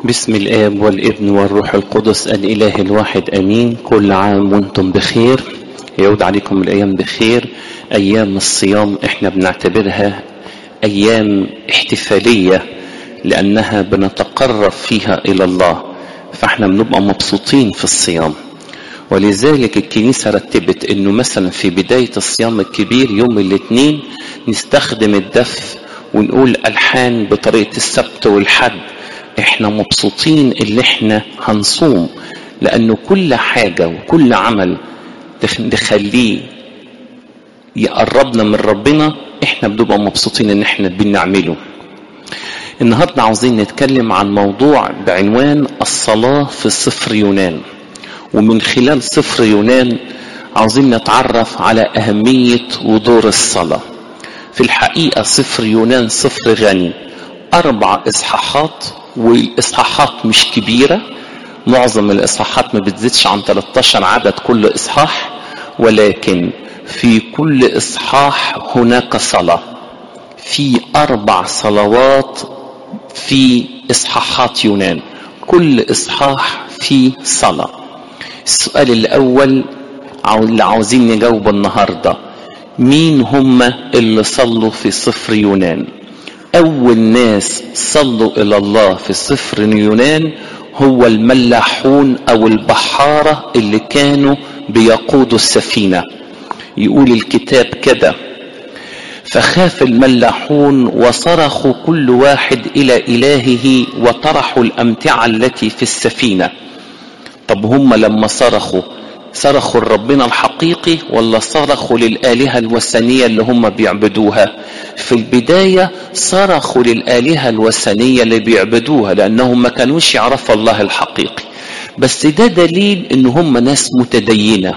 بسم الآب والابن والروح القدس الإله الواحد أمين كل عام وانتم بخير يعود عليكم الأيام بخير أيام الصيام احنا بنعتبرها أيام احتفالية لأنها بنتقرب فيها إلى الله فاحنا بنبقى مبسوطين في الصيام ولذلك الكنيسة رتبت انه مثلا في بداية الصيام الكبير يوم الاثنين نستخدم الدف ونقول ألحان بطريقة السبت والحد احنا مبسوطين اللي احنا هنصوم لانه كل حاجة وكل عمل نخليه يقربنا من ربنا احنا بنبقى مبسوطين ان احنا بنعمله النهاردة عاوزين نتكلم عن موضوع بعنوان الصلاة في سفر يونان ومن خلال سفر يونان عاوزين نتعرف على أهمية ودور الصلاة في الحقيقة سفر يونان سفر غني أربع إصحاحات والإصحاحات مش كبيرة معظم الإصحاحات ما بتزيدش عن 13 عدد كل إصحاح ولكن في كل إصحاح هناك صلاة في أربع صلوات في إصحاحات يونان كل إصحاح فيه صلاة السؤال الأول اللي عاوزين نجاوبه النهاردة مين هم اللي صلوا في سفر يونان أول ناس صلوا إلى الله في سفر يونان هو الملاحون أو البحارة اللي كانوا بيقودوا السفينة يقول الكتاب كده فخاف الملاحون وصرخوا كل واحد إلى إلهه وطرحوا الأمتعة التي في السفينة طب هم لما صرخوا صرخوا لربنا الحقيقي ولا صرخوا للآلهة الوثنية اللي هم بيعبدوها في البداية صرخوا للآلهة الوثنية اللي بيعبدوها لأنهم ما كانوش يعرفوا الله الحقيقي بس ده دليل ان هم ناس متدينة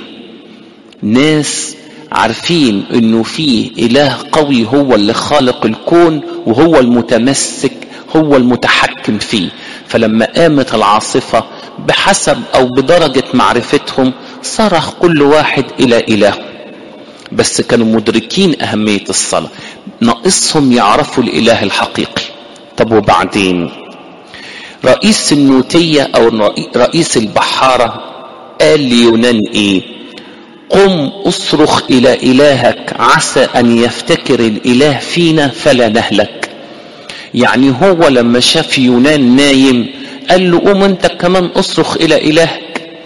ناس عارفين انه فيه اله قوي هو اللي خالق الكون وهو المتمسك هو المتحكم فيه فلما قامت العاصفة بحسب او بدرجة معرفتهم صرخ كل واحد الى اله بس كانوا مدركين اهمية الصلاة ناقصهم يعرفوا الاله الحقيقي طب وبعدين رئيس النوتية او رئيس البحارة قال ليونان ايه قم اصرخ الى الهك عسى ان يفتكر الاله فينا فلا نهلك يعني هو لما شاف يونان نايم قال له قوم انت كمان اصرخ الى الهك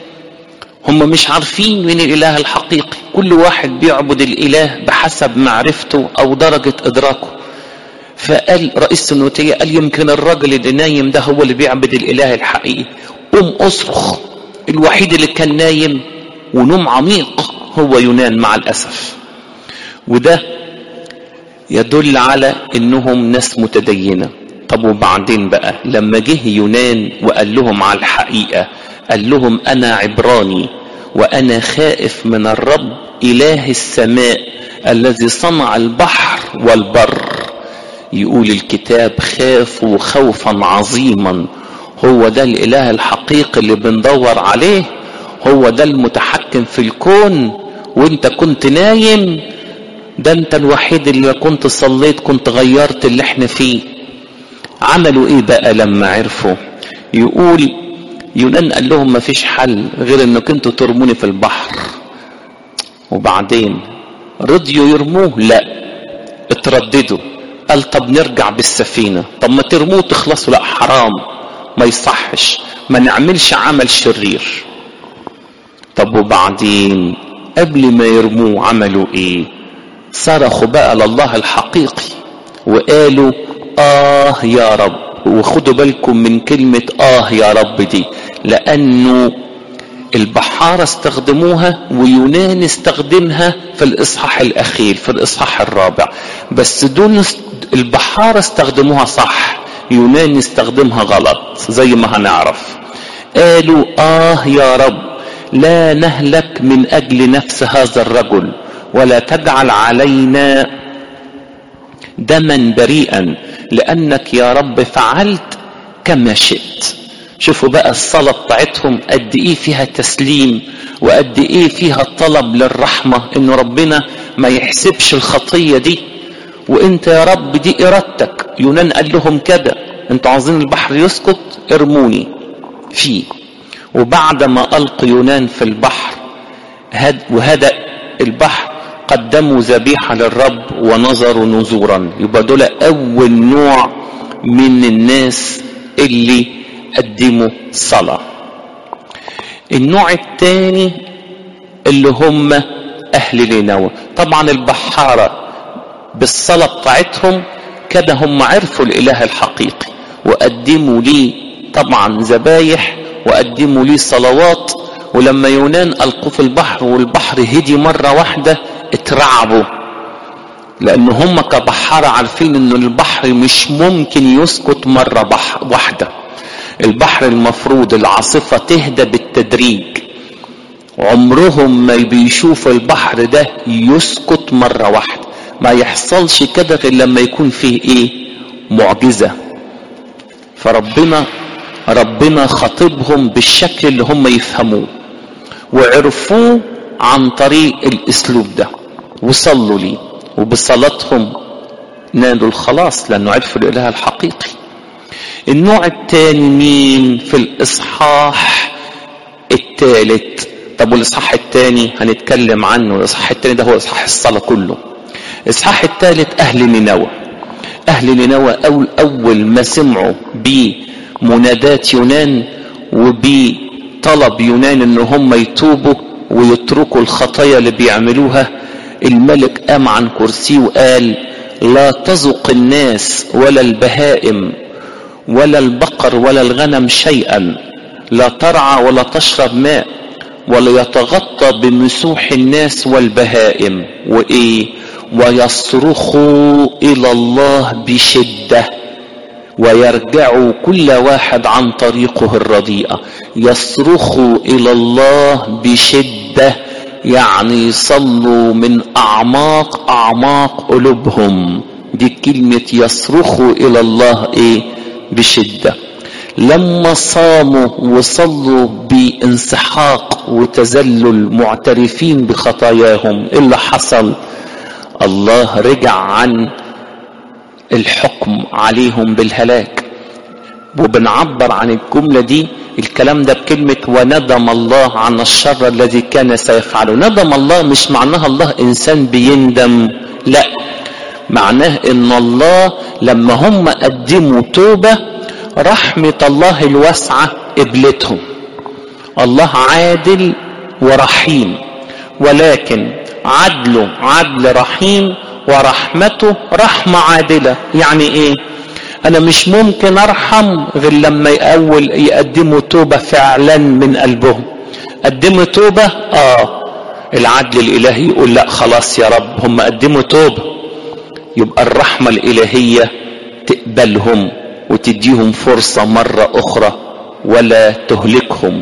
هم مش عارفين مين الاله الحقيقي كل واحد بيعبد الاله بحسب معرفته او درجة ادراكه فقال رئيس النوتية قال يمكن الراجل اللي نايم ده هو اللي بيعبد الاله الحقيقي قوم اصرخ الوحيد اللي كان نايم ونوم عميق هو يونان مع الاسف وده يدل على انهم ناس متدينه طب وبعدين بقى لما جه يونان وقال لهم على الحقيقه قال لهم انا عبراني وانا خائف من الرب اله السماء الذي صنع البحر والبر يقول الكتاب خافوا خوفا عظيما هو ده الاله الحقيقي اللي بندور عليه هو ده المتحكم في الكون وانت كنت نايم ده انت الوحيد اللي كنت صليت كنت غيرت اللي احنا فيه عملوا ايه بقى لما عرفوا يقول يونان قال لهم مفيش حل غير انك انتوا ترموني في البحر وبعدين رضيوا يرموه لا اترددوا قال طب نرجع بالسفينة طب ما ترموه تخلصوا لا حرام ما يصحش ما نعملش عمل شرير طب وبعدين قبل ما يرموه عملوا ايه صرخوا بقى لله الحقيقي وقالوا اه يا رب وخدوا بالكم من كلمة اه يا رب دي لانه البحارة استخدموها ويونان استخدمها في الاصحاح الاخير في الاصحاح الرابع بس دول البحارة استخدموها صح يونان استخدمها غلط زي ما هنعرف قالوا اه يا رب لا نهلك من اجل نفس هذا الرجل ولا تجعل علينا دما بريئا لانك يا رب فعلت كما شئت شوفوا بقى الصلاة بتاعتهم قد ايه فيها تسليم وقد ايه فيها طلب للرحمة انه ربنا ما يحسبش الخطية دي وانت يا رب دي ارادتك يونان قال لهم كده انتوا عاوزين البحر يسكت ارموني فيه وبعد ما ألقوا يونان في البحر هد وهدأ البحر قدموا ذبيحة للرب ونظروا نذورا يبقى دول أول نوع من الناس اللي قدموا صلاة النوع الثاني اللي هم أهل نينوى طبعا البحارة بالصلاة بتاعتهم كده هم عرفوا الإله الحقيقي وقدموا ليه طبعا ذبايح وقدموا ليه صلوات ولما يونان ألقوا في البحر والبحر هدي مرة واحدة اترعبوا لأن هم كبحارة عارفين إن البحر مش ممكن يسكت مرة بحر واحدة البحر المفروض العاصفة تهدى بالتدريج عمرهم ما بيشوفوا البحر ده يسكت مرة واحدة ما يحصلش كده غير لما يكون فيه ايه معجزة فربنا ربنا خاطبهم بالشكل اللي هم يفهموه وعرفوه عن طريق الاسلوب ده وصلوا ليه وبصلاتهم نالوا الخلاص لانه عرفوا الاله الحقيقي النوع الثاني مين في الاصحاح الثالث طب والاصحاح الثاني هنتكلم عنه الاصحاح الثاني ده هو اصحاح الصلاه كله الاصحاح الثالث اهل نينوى اهل نينوى أول, اول ما سمعوا بمنادات يونان وبطلب يونان ان هم يتوبوا ويتركوا الخطايا اللي بيعملوها الملك قام عن كرسيه وقال لا تذق الناس ولا البهائم ولا البقر ولا الغنم شيئا لا ترعى ولا تشرب ماء ولا يتغطى بمسوح الناس والبهائم وايه ويصرخوا الى الله بشده ويرجعوا كل واحد عن طريقه الرديئه يصرخوا الى الله بشده يعني يصلوا من اعماق اعماق قلوبهم دي كلمه يصرخوا الى الله ايه بشده لما صاموا وصلوا بانسحاق وتذلل معترفين بخطاياهم ايه اللي حصل الله رجع عن الحكم عليهم بالهلاك وبنعبر عن الجملة دي الكلام ده بكلمة وندم الله عن الشر الذي كان سيفعله ندم الله مش معناها الله إنسان بيندم لا معناه إن الله لما هم قدموا توبة رحمة الله الواسعة قبلتهم الله عادل ورحيم ولكن عدله عدل رحيم ورحمته رحمة عادلة يعني ايه انا مش ممكن ارحم غير لما اول يقدموا توبة فعلا من قلبهم قدموا توبة اه العدل الالهي يقول لا خلاص يا رب هم قدموا توبة يبقى الرحمة الالهية تقبلهم وتديهم فرصة مرة اخرى ولا تهلكهم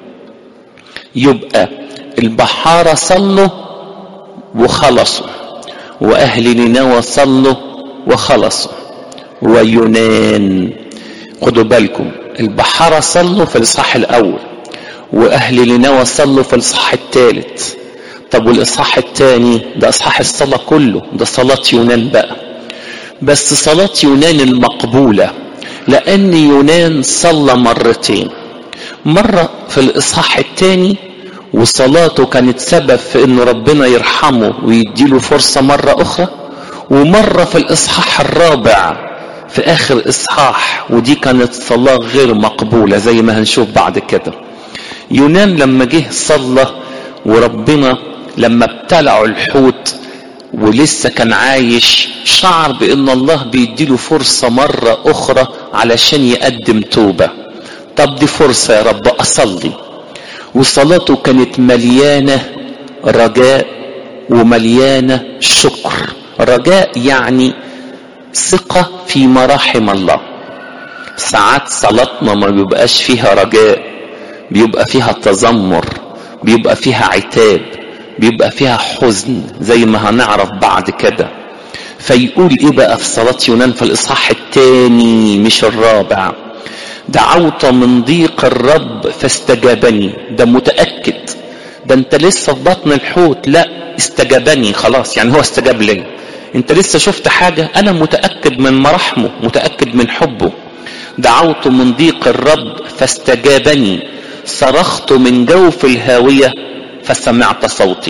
يبقى البحارة صلوا وخلصوا واهل نينوى صلوا وخلصوا ويونان خدوا بالكم البحارة صلوا في الاصحاح الاول واهل نينوى صلوا في الاصحاح الثالث طب والاصحاح الثاني ده اصحاح الصلاة كله ده صلاة يونان بقى بس صلاة يونان المقبولة لان يونان صلى مرتين مرة في الاصحاح الثاني وصلاته كانت سبب في ان ربنا يرحمه ويديله فرصة مرة اخرى ومرة في الاصحاح الرابع في اخر اصحاح ودي كانت صلاة غير مقبولة زي ما هنشوف بعد كده يونان لما جه صلى وربنا لما ابتلعوا الحوت ولسه كان عايش شعر بان الله بيديله فرصة مرة اخرى علشان يقدم توبة طب دي فرصة يا رب اصلي وصلاته كانت مليانة رجاء ومليانة شكر رجاء يعني ثقة في مراحم الله ساعات صلاتنا ما بيبقاش فيها رجاء بيبقى فيها تذمر بيبقى فيها عتاب بيبقى فيها حزن زي ما هنعرف بعد كده فيقول ايه بقى في صلاة يونان في الاصحاح الثاني مش الرابع دعوت من ضيق الرب فاستجابني ده متأكد ده انت لسه في بطن الحوت لا استجابني خلاص يعني هو استجاب لي انت لسه شفت حاجة انا متأكد من مراحمه متأكد من حبه دعوت من ضيق الرب فاستجابني صرخت من جوف الهاوية فسمعت صوتي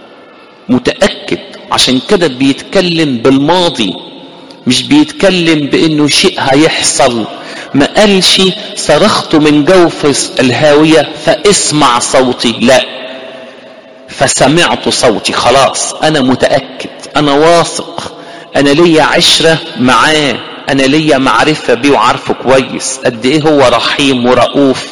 متأكد عشان كده بيتكلم بالماضي مش بيتكلم بانه شيء هيحصل ما قالش صرخت من جوف الهاوية فاسمع صوتي لا فسمعت صوتي خلاص انا متأكد انا واثق انا ليا عشرة معاه انا ليا معرفة بيه وعارفه كويس قد ايه هو رحيم ورؤوف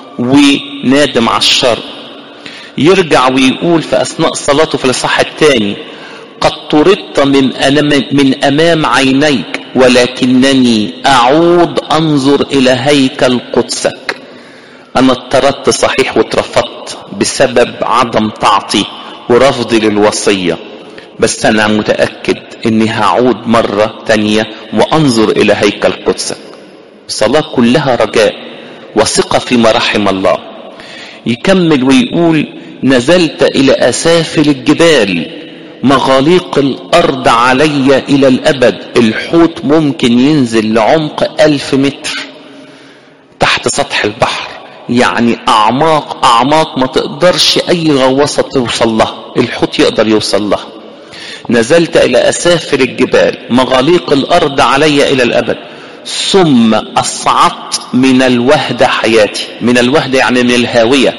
ونادم على الشر يرجع ويقول في اثناء صلاته في الاصحاح الثاني قد طردت من أمام, من امام عينيك ولكنني اعود انظر الى هيكل قدسك انا اضطردت صحيح واترفضت بسبب عدم طاعتي ورفضي للوصية بس انا متأكد اني هعود مرة تانية وانظر الى هيكل قدسك صلاة كلها رجاء وثقة في مراحم الله يكمل ويقول نزلت الى اسافل الجبال مغاليق الارض علي الى الابد الحوت ممكن ينزل لعمق الف متر تحت سطح البحر يعني اعماق اعماق ما تقدرش اي غواصة توصل لها الحوت يقدر يوصل لها نزلت الى اسافل الجبال مغاليق الارض علي الى الابد ثم اصعدت من الوهدة حياتي من الوهدة يعني من الهاوية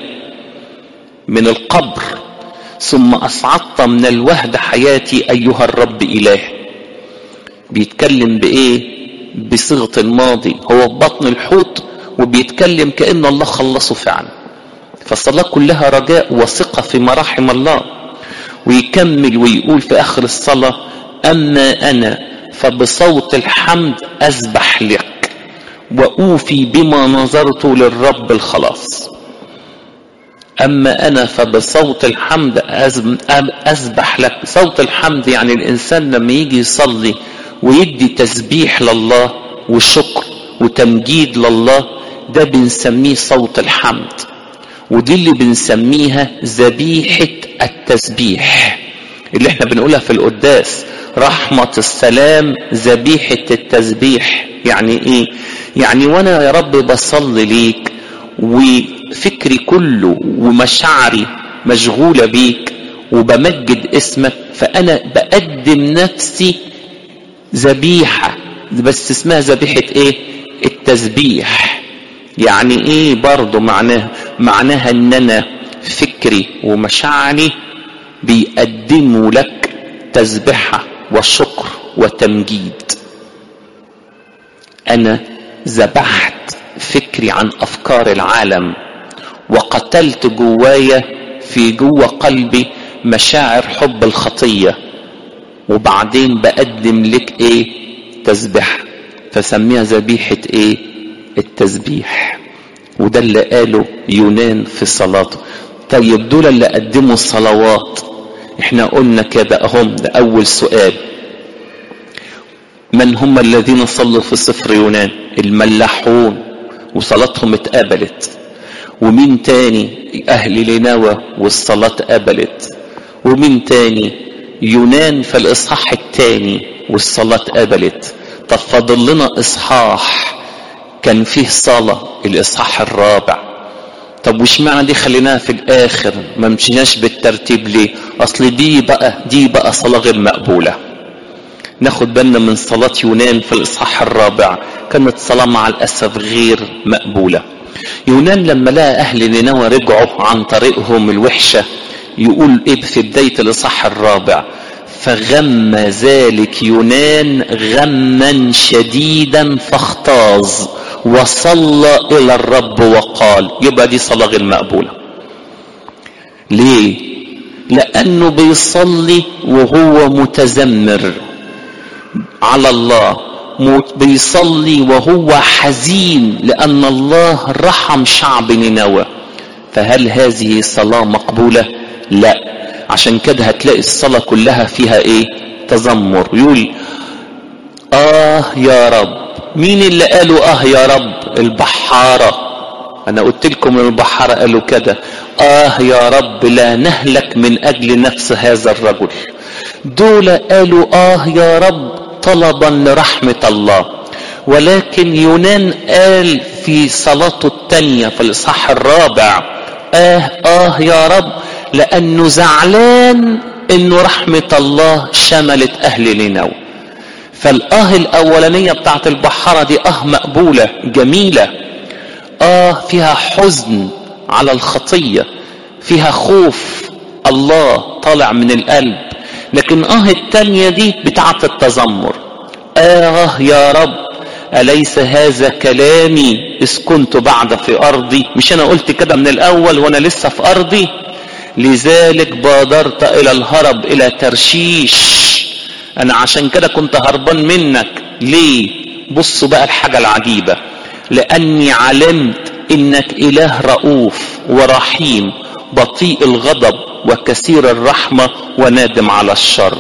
من القبر ثم اصعدت من الوهدة حياتي ايها الرب اله بيتكلم بايه بصيغة الماضي هو في بطن الحوت وبيتكلم كأن الله خلصه فعلا فالصلاة كلها رجاء وثقة في مراحم الله ويكمل ويقول في آخر الصلاة أما أنا فبصوت الحمد أسبح لك وأوفي بما نظرت للرب الخلاص أما أنا فبصوت الحمد أسبح لك صوت الحمد يعني الإنسان لما يجي يصلي ويدي تسبيح لله وشكر وتمجيد لله ده بنسميه صوت الحمد ودي اللي بنسميها ذبيحة التسبيح اللي احنا بنقولها في القداس رحمة السلام ذبيحة التسبيح يعني ايه يعني وانا يا رب بصلي ليك وفكري كله ومشاعري مشغولة بيك وبمجد اسمك فانا بقدم نفسي ذبيحة بس اسمها ذبيحة ايه التسبيح يعني ايه برضو معناها معناها ان انا فكري ومشاعري بيقدموا لك تسبحة وشكر وتمجيد انا ذبحت فكري عن افكار العالم وقتلت جوايا في جوا قلبي مشاعر حب الخطية وبعدين بقدم لك ايه تسبح فسميها ذبيحة ايه التسبيح وده اللي قاله يونان في صلاته طيب دول اللي قدموا الصلوات احنا قلنا كده اهم ده اول سؤال من هم الذين صلوا في سفر يونان الملاحون وصلاتهم اتقبلت ومين تاني اهل لينوى والصلاة اتقبلت ومين تاني يونان في الاصحاح التاني والصلاة اتقبلت طب فاضل لنا اصحاح كان فيه صلاة الاصحاح الرابع طب وش معنى دي خليناها في الاخر ما مشيناش بالترتيب ليه اصل دي بقى دي بقى صلاة غير مقبولة ناخد بالنا من صلاة يونان في الاصحاح الرابع كانت صلاة مع الاسف غير مقبولة يونان لما لقى اهل نينوى رجعوا عن طريقهم الوحشة يقول ايه في بداية الاصحاح الرابع فغم ذلك يونان غما شديدا فاختاظ وصلى الى الرب وقال يبقى دي صلاة غير مقبولة ليه لانه بيصلي وهو متذمر على الله بيصلي وهو حزين لان الله رحم شعب نينوى فهل هذه صلاة مقبولة لا عشان كده هتلاقي الصلاة كلها فيها ايه تذمر يقول اه يا رب مين اللي قالوا اه يا رب البحارة انا قلت لكم البحارة قالوا كده اه يا رب لا نهلك من اجل نفس هذا الرجل دول قالوا اه يا رب طلبا لرحمة الله ولكن يونان قال في صلاته التانية في الإصحاح الرابع آه آه يا رب لأنه زعلان إنه رحمة الله شملت أهل نينوى فالآه الأولانية بتاعت البحارة دي آه مقبولة جميلة آه فيها حزن على الخطية فيها خوف الله طالع من القلب لكن آه التانية دي بتاعت التذمر آه يا رب أليس هذا كلامي إذ كنت بعد في أرضي مش أنا قلت كده من الأول وأنا لسه في أرضي لذلك بادرت إلى الهرب إلى ترشيش أنا عشان كده كنت هربان منك ليه بصوا بقى الحاجة العجيبة لأني علمت إنك إله رؤوف ورحيم بطيء الغضب وكثير الرحمة ونادم على الشر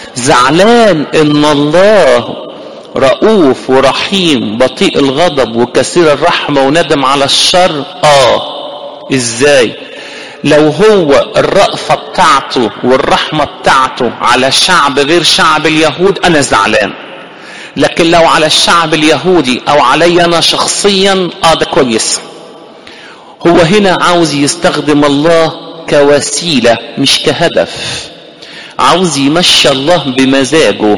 زعلان إن الله رؤوف ورحيم بطيء الغضب وكثير الرحمة وندم على الشر آه إزاي لو هو الرأفة بتاعته والرحمة بتاعته على شعب غير شعب اليهود أنا زعلان لكن لو على الشعب اليهودي أو علي أنا شخصيا آه ده كويس هو هنا عاوز يستخدم الله كوسيلة مش كهدف عاوز يمشي الله بمزاجه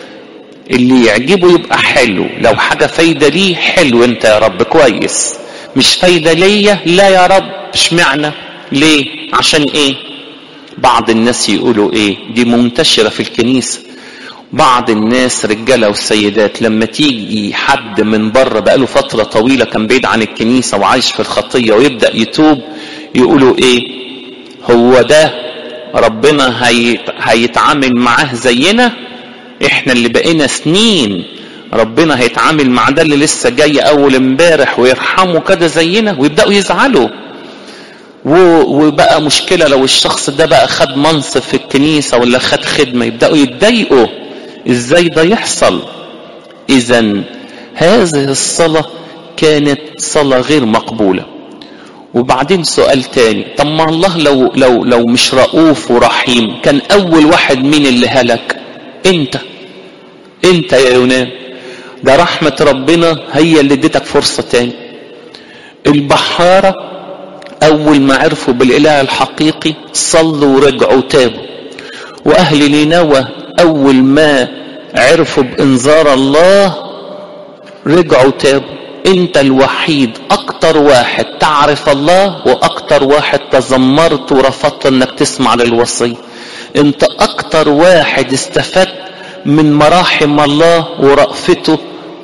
اللي يعجبه يبقى حلو لو حاجة فايدة ليه حلو انت يا رب كويس مش فايدة ليا لا يا رب اشمعنى ليه عشان ايه بعض الناس يقولوا ايه دي منتشرة في الكنيسة بعض الناس رجالة والسيدات لما تيجي حد من بره بقاله فترة طويلة كان بعيد عن الكنيسة وعايش في الخطية ويبدأ يتوب يقولوا ايه هو ده ربنا هي... هيتعامل معاه زينا احنا اللي بقينا سنين ربنا هيتعامل مع ده اللي لسه جاي اول امبارح ويرحمه كده زينا ويبداوا يزعلوا وبقى مشكلة لو الشخص ده بقى خد منصب في الكنيسة ولا خد خدمة يبدأوا يتضايقوا ازاي ده يحصل اذا هذه الصلاة كانت صلاة غير مقبولة وبعدين سؤال تاني طب ما الله لو لو لو مش رؤوف ورحيم كان اول واحد مين اللي هلك انت انت يا يونان ده رحمة ربنا هي اللي اديتك فرصة تاني البحارة اول ما عرفوا بالاله الحقيقي صلوا ورجعوا تابوا واهل نينوى اول ما عرفوا بانذار الله رجعوا تابوا انت الوحيد اكتر واحد تعرف الله واكتر واحد تذمرت ورفضت انك تسمع للوصية انت اكتر واحد استفدت من مراحم الله ورأفته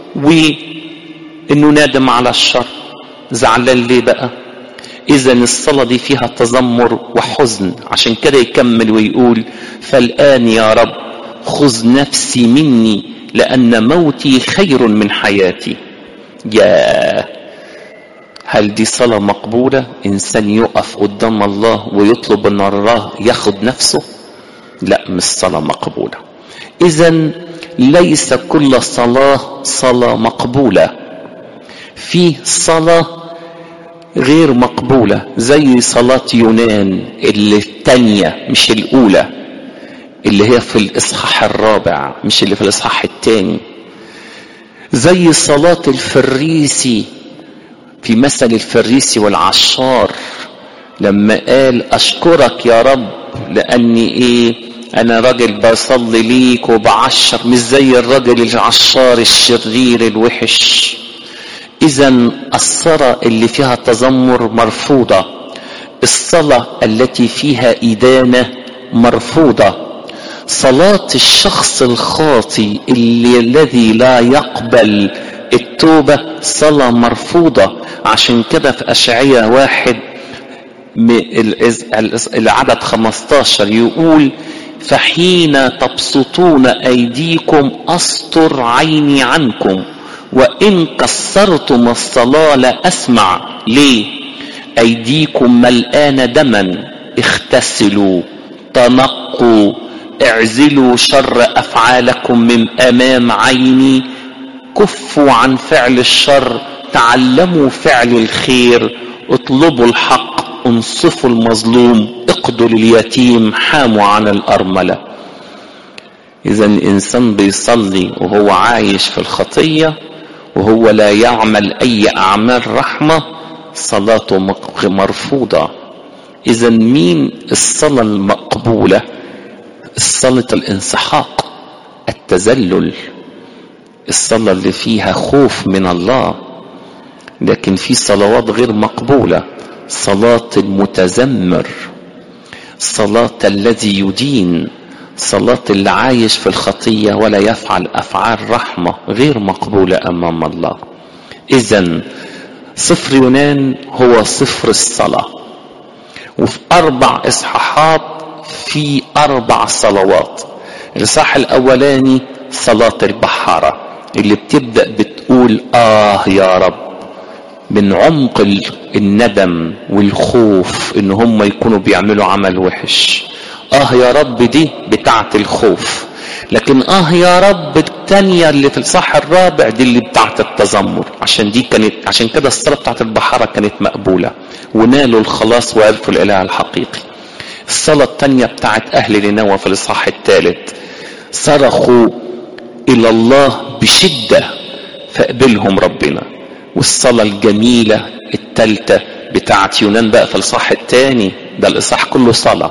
وانه نادم على الشر زعلان ليه بقى اذا الصلاة دي فيها تذمر وحزن عشان كده يكمل ويقول فالآن يا رب خذ نفسي مني لأن موتي خير من حياتي يا هل دي صلاة مقبولة إنسان يقف قدام الله ويطلب أن الله ياخد نفسه لا مش صلاة مقبولة إذا ليس كل صلاة صلاة مقبولة في صلاة غير مقبولة زي صلاة يونان اللي التانية مش الأولى اللي هي في الإصحاح الرابع مش اللي في الإصحاح التاني زي صلاة الفريسي في مثل الفريسي والعشار لما قال أشكرك يا رب لأني إيه أنا راجل بصلي ليك وبعشر مش زي الراجل العشار الشرير الوحش إذا الصلاة اللي فيها تذمر مرفوضة الصلاة التي فيها إدانة مرفوضة صلاة الشخص الخاطي اللي الذي لا يقبل التوبة صلاة مرفوضة عشان كده في أشعية واحد العدد 15 يقول فحين تبسطون أيديكم أستر عيني عنكم وإن كسرتم الصلاة لا أسمع ليه أيديكم ملآن دما اغتسلوا تنقوا اعزلوا شر أفعالكم من أمام عيني كفوا عن فعل الشر تعلموا فعل الخير اطلبوا الحق انصفوا المظلوم اقضوا لليتيم حاموا عن الأرملة إذا الإنسان بيصلي وهو عايش في الخطية وهو لا يعمل اي اعمال رحمة صلاته مرفوضة اذا مين الصلاة المقبولة الصلاة الانسحاق التذلل الصلاة اللي فيها خوف من الله لكن في صلوات غير مقبولة صلاة المتذمر صلاة الذي يدين صلاة اللي عايش في الخطية ولا يفعل أفعال رحمة غير مقبولة أمام الله إذا صفر يونان هو صفر الصلاة وفي أربع إصحاحات في أربع صلوات الإصحاح الأولاني صلاة البحارة اللي بتبدأ بتقول آه يا رب من عمق الندم والخوف ان هم يكونوا بيعملوا عمل وحش اه يا رب دي بتاعة الخوف لكن اه يا رب التانية اللي في الصح الرابع دي اللي بتاعة التذمر عشان دي كانت عشان كده الصلاة بتاعة البحارة كانت مقبولة ونالوا الخلاص وعرفوا الاله الحقيقي الصلاة التانية بتاعت اهل نينوى في الاصحاح الثالث صرخوا الى الله بشدة فقبلهم ربنا والصلاة الجميلة التالتة بتاعت يونان بقى في الإصحاح الثاني ده الإصحاح كله صلاة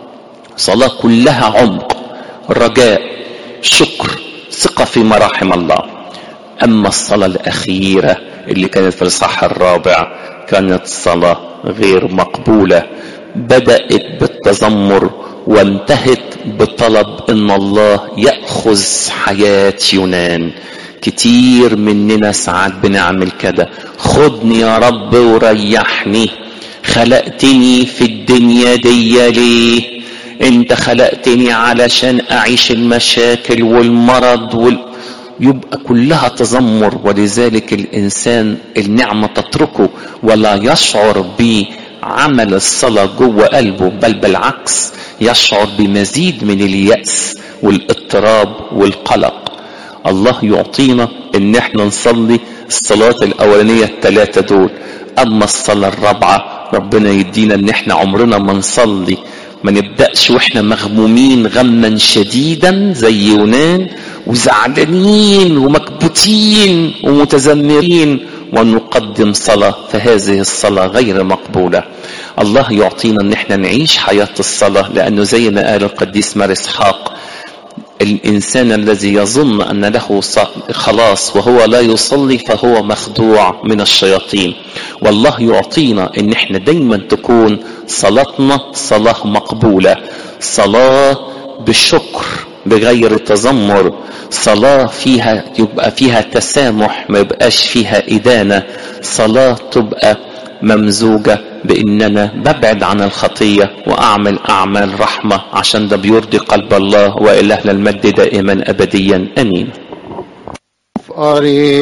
صلاة كلها عمق رجاء شكر ثقة في مراحم الله أما الصلاة الأخيرة اللي كانت في الإصحاح الرابع كانت صلاة غير مقبولة بدأت بالتذمر وانتهت بطلب ان الله ياخذ حياه يونان كتير مننا ساعات بنعمل كده خدني يا رب وريحني خلقتني في الدنيا دي ليه انت خلقتني علشان اعيش المشاكل والمرض وال... يبقى كلها تذمر ولذلك الانسان النعمه تتركه ولا يشعر بعمل الصلاه جوه قلبه بل بالعكس يشعر بمزيد من الياس والاضطراب والقلق الله يعطينا ان احنا نصلي الصلاة الاولانية الثلاثة دول اما الصلاة الرابعة ربنا يدينا ان احنا عمرنا ما نصلي ما نبدأش واحنا مغمومين غما شديدا زي يونان وزعلانين ومكبوتين ومتذمرين ونقدم صلاة فهذه الصلاة غير مقبولة الله يعطينا ان احنا نعيش حياة الصلاة لانه زي ما قال القديس مار اسحاق الانسان الذي يظن ان له خلاص وهو لا يصلي فهو مخدوع من الشياطين والله يعطينا ان احنا دايما تكون صلاتنا صلاه مقبوله صلاه بالشكر بغير تذمر صلاة فيها يبقى فيها تسامح ما يبقاش فيها إدانة صلاة تبقى ممزوجة بإننا ببعد عن الخطية وأعمل أعمال رحمة عشان ده بيرضي قلب الله وإلهنا المجد دائما أبديا أمين